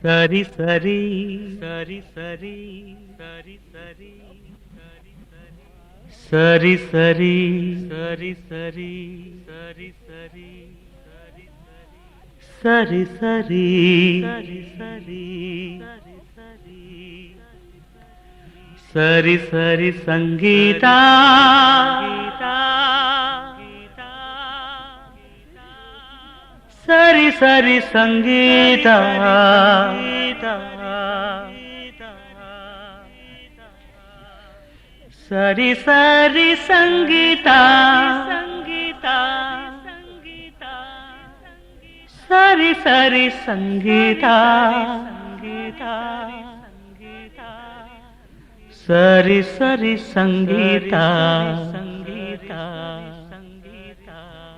சரி சரி சரி சரி சரி சரி சரி சரி சரி சரி சரி சரி சரி சரி சரி சரி சரி சரி சங்கீதா சரி சரி சங்கீதா சரி சரி சங்கீதா சங்கீதா சங்கீதா சரி சரி சங்கீதா சங்கீதா சரி சரி சங்கீதா சங்கீதா சங்கீதா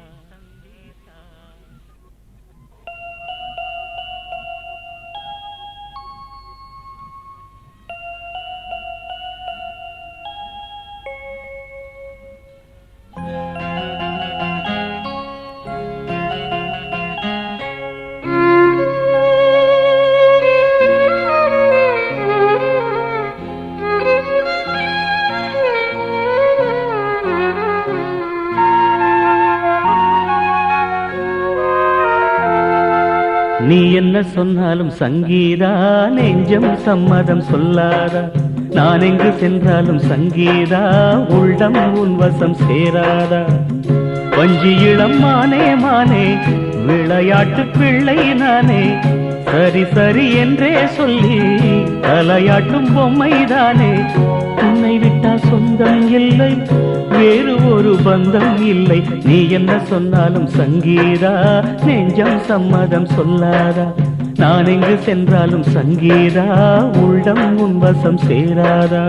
நீ என்ன சொன்னாலும் சங்கீதா நெஞ்சம் சம்மதம் சொல்லாதா நான் எங்கு சென்றாலும் சங்கீதா உள்ளம் உன் வசம் சேராதா வஞ்சி இளம் மானே மானே விளையாட்டு பிள்ளை நானே சரி சரி என்றே சொல்லி தலையாட்டும் பொம்மைதானே உன்னை விட்டால் சொந்தம் இல்லை வேறு ஒரு பந்தம் இல்லை நீ என்ன சொன்னாலும் சங்கீதா நெஞ்சம் சம்மதம் சொல்லாதா நான் எங்கு சென்றாலும் சங்கீதா உள்ளம் உன் வசம் சேராதா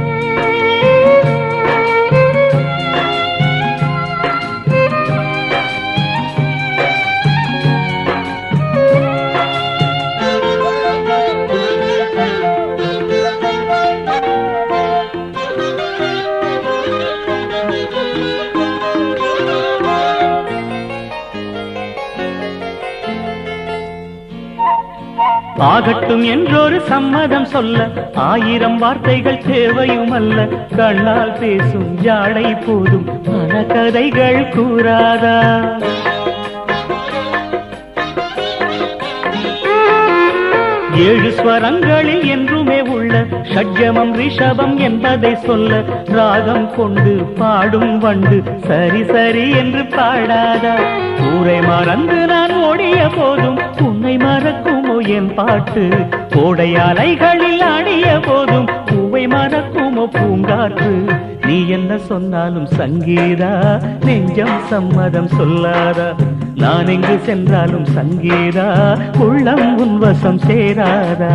ஆகட்டும் என்றொரு சம்மதம் சொல்ல ஆயிரம் வார்த்தைகள் தேவையும் அல்ல கண்ணால் பேசும் ஜாடை போதும் பல கதைகள் கூறாதா ஏழு ஸ்வரங்களில் என்றுமே உள்ள ஷட்ஜமம் ரிஷபம் என்பதை சொல்ல ராகம் கொண்டு பாடும் வண்டு சரி சரி என்று பாடாதா ஊரை மறந்து நான் ஓடிய போதும் உன்னை மறக்குமோ என் பாட்டு கோடை அலைகளில் ஆடிய போதும் பூவை மறக்குமோ பூங்காற்று நீ என்ன சொன்னாலும் சங்கீதா நெஞ்சம் சம்மதம் சொல்லாதா நான் எங்கு சென்றாலும் சங்கீதா உள்ளம் உன் வசம் சேராதா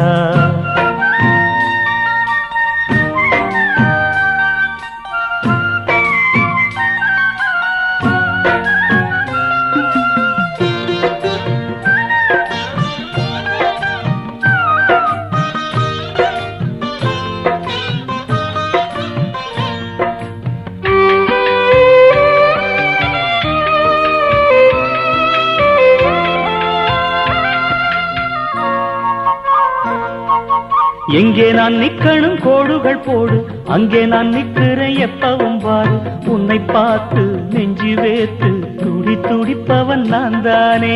எங்கே நான் நிக்கணும் கோடுகள் போடு அங்கே நான் நிக்கிறேன் எப்பவும் பாரு உன்னை பார்த்து நெஞ்சு வேத்து துடி துடிப்பவன் நான் தானே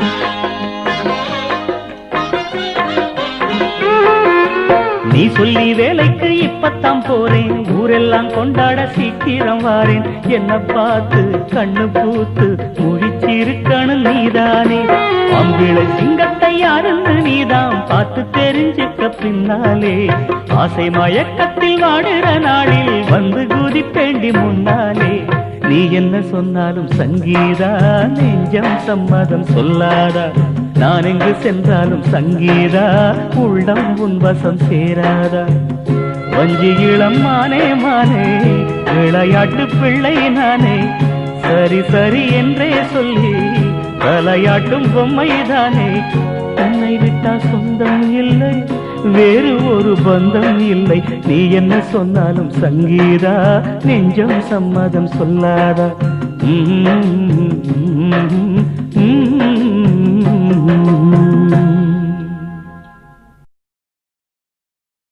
நீ சொல்லி வேலைக்கு இப்பத்தான் போறேன் ஊரெல்லாம் கொண்டாட சீக்கிரம் வாரேன் என்ன பார்த்து கண்ணு பூத்து முழிச்சிருக்கணும் நீதானே அம்பிளை சிங்கத்தை யாருன்னு நீதான் பார்த்து தெரிஞ்சுக்க பின்னாலே ஆசை மயக்கத்தில் வாடுற நாளில் வந்து குதிப்பேண்டி முன்னாலே நீ என்ன சொன்னாலும் சங்கீதா நெஞ்சம் சம்மதம் சொல்லாதா நான் எங்கு சென்றாலும் சங்கீதா உள்ளம் உன் வசம் சேராதா வஞ்சி இளம் மானே மானே விளையாட்டு பிள்ளை நானே சரி சரி என்றே சொல்லி தலையாட்டும் பொம்மைதானே உன்னை விட்டா சொந்தம் இல்லை வேறு ஒரு பந்தம் இல்லை நீ என்ன சொன்னாலும் சங்கீதா நெஞ்சம் சம்மதம் சொல்லாதா உம் உம் உம் உம்